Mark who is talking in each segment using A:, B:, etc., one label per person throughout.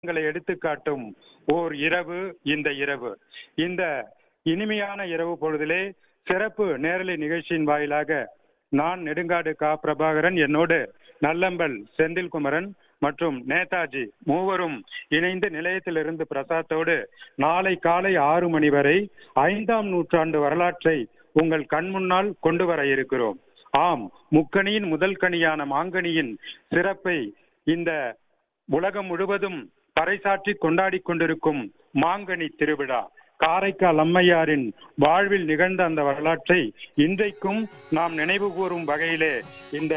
A: ங்களை எடுத்துக்காட்டும் ஓர் இரவு இந்த இரவு இந்த இனிமையான இரவு பொழுதிலே சிறப்பு நேரலை நிகழ்ச்சியின் வாயிலாக நான் நெடுங்காடு கா பிரபாகரன் என்னோடு நல்லம்பல் செந்தில்குமரன் மற்றும் நேதாஜி மூவரும் இணைந்து நிலையத்திலிருந்து பிரசாத்தோடு நாளை காலை ஆறு மணி வரை ஐந்தாம் நூற்றாண்டு வரலாற்றை உங்கள் கண் முன்னால் கொண்டு வர இருக்கிறோம் ஆம் முக்கணியின் முதல் கனியான மாங்கனியின் சிறப்பை இந்த உலகம் முழுவதும் பறைசாற்றி கொண்டாடி கொண்டிருக்கும் மாங்கனி திருவிழா காரைக்கால் அம்மையாரின் வாழ்வில் நிகழ்ந்த அந்த வரலாற்றை இன்றைக்கும் நாம் நினைவு கூறும் வகையிலே இந்த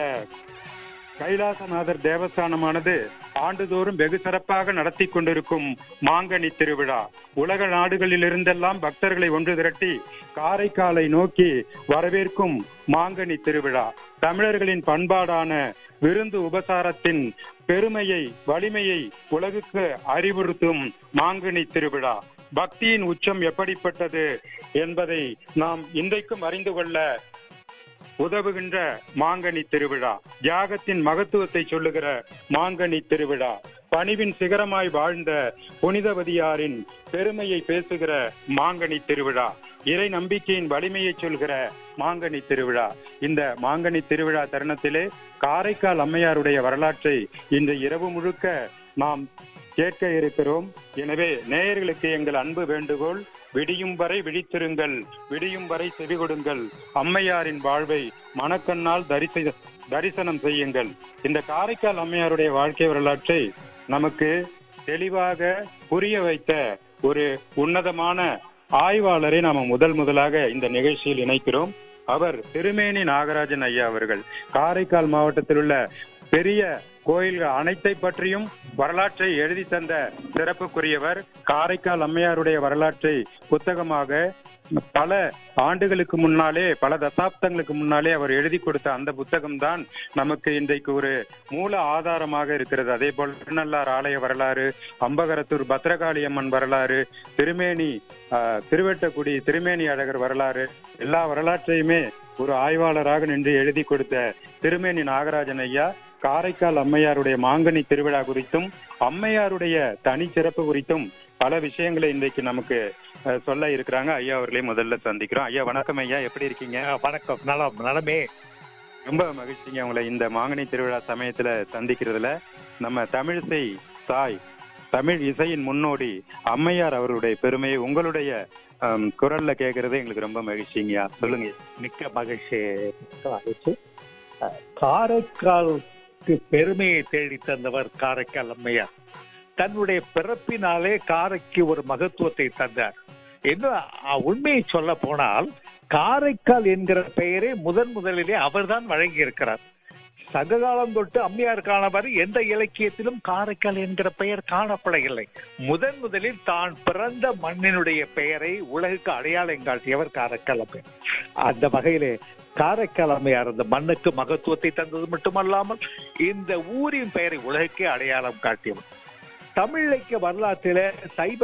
A: கைலாசநாதர் தேவஸ்தானமானது ஆண்டுதோறும் வெகு சிறப்பாக நடத்தி கொண்டிருக்கும் மாங்கனி திருவிழா உலக நாடுகளிலிருந்தெல்லாம் பக்தர்களை ஒன்று திரட்டி காரைக்காலை நோக்கி வரவேற்கும் மாங்கனி திருவிழா தமிழர்களின் பண்பாடான விருந்து உபசாரத்தின் பெருமையை வலிமையை உலகுக்கு அறிவுறுத்தும் மாங்கனி திருவிழா பக்தியின் உச்சம் எப்படிப்பட்டது என்பதை நாம் இன்றைக்கும் அறிந்து கொள்ள உதவுகின்ற மாங்கனி திருவிழா தியாகத்தின் மகத்துவத்தை சொல்லுகிற மாங்கனி திருவிழா பணிவின் சிகரமாய் வாழ்ந்த புனிதவதியாரின் பெருமையை பேசுகிற மாங்கனி திருவிழா இறை நம்பிக்கையின் வலிமையை சொல்கிற மாங்கனி திருவிழா இந்த மாங்கனி திருவிழா தருணத்திலே காரைக்கால் அம்மையாருடைய வரலாற்றை இந்த இரவு முழுக்க நாம் கேட்க இருக்கிறோம் எனவே நேயர்களுக்கு எங்கள் அன்பு வேண்டுகோள் விடியும் வரை விழித்திருங்கள் விடியும் வரை செவி கொடுங்கள் அம்மையாரின் வாழ்வை மனக்கண்ணால் தரிசி தரிசனம் செய்யுங்கள் இந்த காரைக்கால் அம்மையாருடைய வாழ்க்கை வரலாற்றை நமக்கு தெளிவாக புரிய வைத்த ஒரு உன்னதமான ஆய்வாளரை நாம முதல் முதலாக இந்த நிகழ்ச்சியில் இணைக்கிறோம் அவர் திருமேனி நாகராஜன் ஐயா அவர்கள் காரைக்கால் மாவட்டத்தில் உள்ள பெரிய கோயில்கள் அனைத்தை பற்றியும் வரலாற்றை எழுதி தந்த சிறப்புக்குரியவர் காரைக்கால் அம்மையாருடைய வரலாற்றை புத்தகமாக பல ஆண்டுகளுக்கு முன்னாலே பல தசாப்தங்களுக்கு முன்னாலே அவர் எழுதி கொடுத்த அந்த புத்தகம் தான் நமக்கு இன்றைக்கு ஒரு மூல ஆதாரமாக இருக்கிறது அதே போல் திருநள்ளார் ஆலய வரலாறு அம்பகரத்தூர் பத்ரகாளி அம்மன் வரலாறு திருமேனி ஆஹ், திருவெட்டக்குடி திருமேனி அழகர் வரலாறு எல்லா வரலாற்றையுமே ஒரு ஆய்வாளராக நின்று எழுதி கொடுத்த திருமேனி நாகராஜன் ஐயா காரைக்கால் அம்மையாருடைய மாங்கனி திருவிழா குறித்தும் அம்மையாருடைய தனி சிறப்பு குறித்தும் பல விஷயங்களை இன்றைக்கு நமக்கு அஹ், சொல்ல இருக்கிறாங்க ஐயா அவர்களே முதல்ல சந்திக்கிறோம் ஐயா வணக்கம் ஐயா எப்படி இருக்கீங்க
B: ஆ, வணக்கம் நலம் நலமே
A: ரொம்ப மகிழ்ச்சிங்க உங்களை இந்த மாங்கனி திருவிழா சமயத்துல சந்திக்கிறதுல நம்ம தமிழிசை தாய் தமிழ் இசையின் முன்னோடி அம்மையார் அவருடைய பெருமையை உங்களுடைய அம், குரல்ல கேட்கறது எங்களுக்கு ரொம்ப மகிழ்ச்சிங்கய்யா சொல்லுங்க
B: மிக்க மகிழ்ச்சி மிக்க மகிழ்ச்சி ஆ, காரைக்காலுக்கு பெருமையை தேடி தந்தவர் காரைக்கால் அம்மையார் தன்னுடைய பிறப்பினாலே காரைக்கு ஒரு மகத்துவத்தை தந்தார் இன்னும் ஆ, உண்மையை சொல்ல போனால் காரைக்கால் என்கிற பெயரை முதன் முதலிலே அவர்தான் வழங்கி இருக்கிறார் சங்ககாலம் தொட்டு அம்மையார் காணவர் எந்த இலக்கியத்திலும் காரைக்கால் என்கிற பெயர் காணப்படவில்லை முதன் முதலில் தான் பிறந்த மண்ணினுடைய பெயரை உலகுக்கு அடையாளம் காட்டியவர் காரைக்கால் அம்மையார் அந்த வகையிலே காரைக்கால் அம்மையார் அந்த மண்ணுக்கு மகத்துவத்தை தந்தது மட்டுமல்லாமல் இந்த ஊரின் பெயரை உலகுக்கே அடையாளம் காட்டியவர் தமிழ் இலக்கிய வரலாற்றில சைவ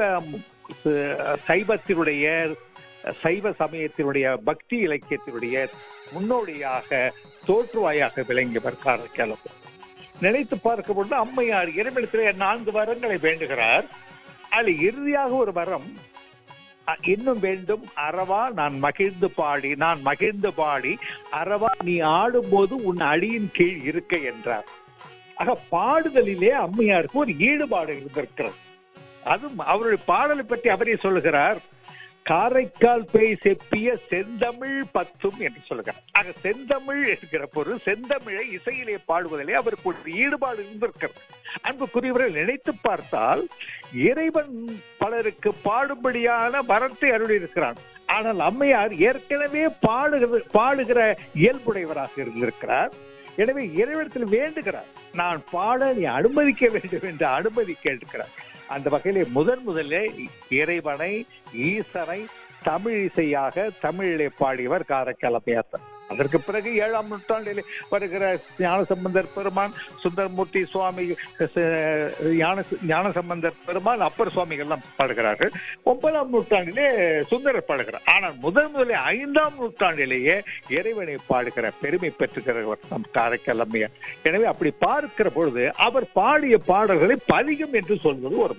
B: சைவத்தினுடைய சைவ சமயத்தினுடைய பக்தி இலக்கியத்தினுடைய முன்னோடியாக தோற்றுவாயாக விளங்கியவர் காரைக்கால் அம்மையார். நினைத்து பார்க்கும் பொழுது அம்மையார் இறைவனத்திலே நான்கு வரங்களை வேண்டுகிறார் அதில் இறுதியாக ஒரு வரம் அ, இன்னும் வேண்டும் அறவா நான் மகிழ்ந்து பாடி நான் மகிழ்ந்து பாடி அறவா நீ ஆடும்போது உன் அடியின் கீழ் இருக்க என்றார் ஆக பாடுதலிலே அம்மையாருக்கு ஒரு ஈடுபாடு இருந்திருக்கிறது அதுவும் அவருடைய பாடலை பற்றி அவரே சொல்லுகிறார் காரைக்கால் பேய் செப்பிய செந்தமிழ் பத்தும் என்று சொல்லுகிறார் ஆக செந்தமிழ் என்கிற பொருள் செந்தமிழை இசையிலே பாடுவதிலே அவருக்கு ஒரு ஈடுபாடு இருந்திருக்கிறது அன்புக்குரியவர்கள் நினைத்து பார்த்தால் இறைவன் பலருக்கு பாடும்படியான வரத்தை அருளியிருக்கிறான் ஆனால் அம்மையார் ஏற்கனவே பாடுகிற பாடுகிற இயல்புடையவராக இருந்திருக்கிறார் எனவே இறைவனத்தில் வேண்டுகிறார் நான் பாட நீ அனுமதிக்க வேண்டும் என்று அனுமதி கேட்கிறார் அந்த வகையிலே முதன் முதலே இறைவனை ஈசனை தமிழ் இசையாக தமிழிலே பாடியவர் காரைக்கால் அம்மையார் தான். அதற்கு பிறகு ஏழாம் நூற்றாண்டிலே வருகிற ஞானசம்பந்தர் பெருமான் சுந்தரமூர்த்தி சுவாமி ச- ஞான ஞானசம்பந்தர் பெருமான் அப்பர் சுவாமிகள் எல்லாம் பாடுகிறார்கள் ஒன்பதாம் நூற்றாண்டிலே சுந்தரர் பாடுகிறார் ஆனால் முதல் முதலில் ஐந்தாம் நூற்றாண்டிலேயே இறைவனை பாடுகிற பெருமை பெற்றுகிறவர் நம் காரைக்கால் அம்மையார் எனவே அப்படி பார்க்கிற பொழுது அவர் பாடிய பாடல்களை பதிகம் என்று சொல்வது ஒரு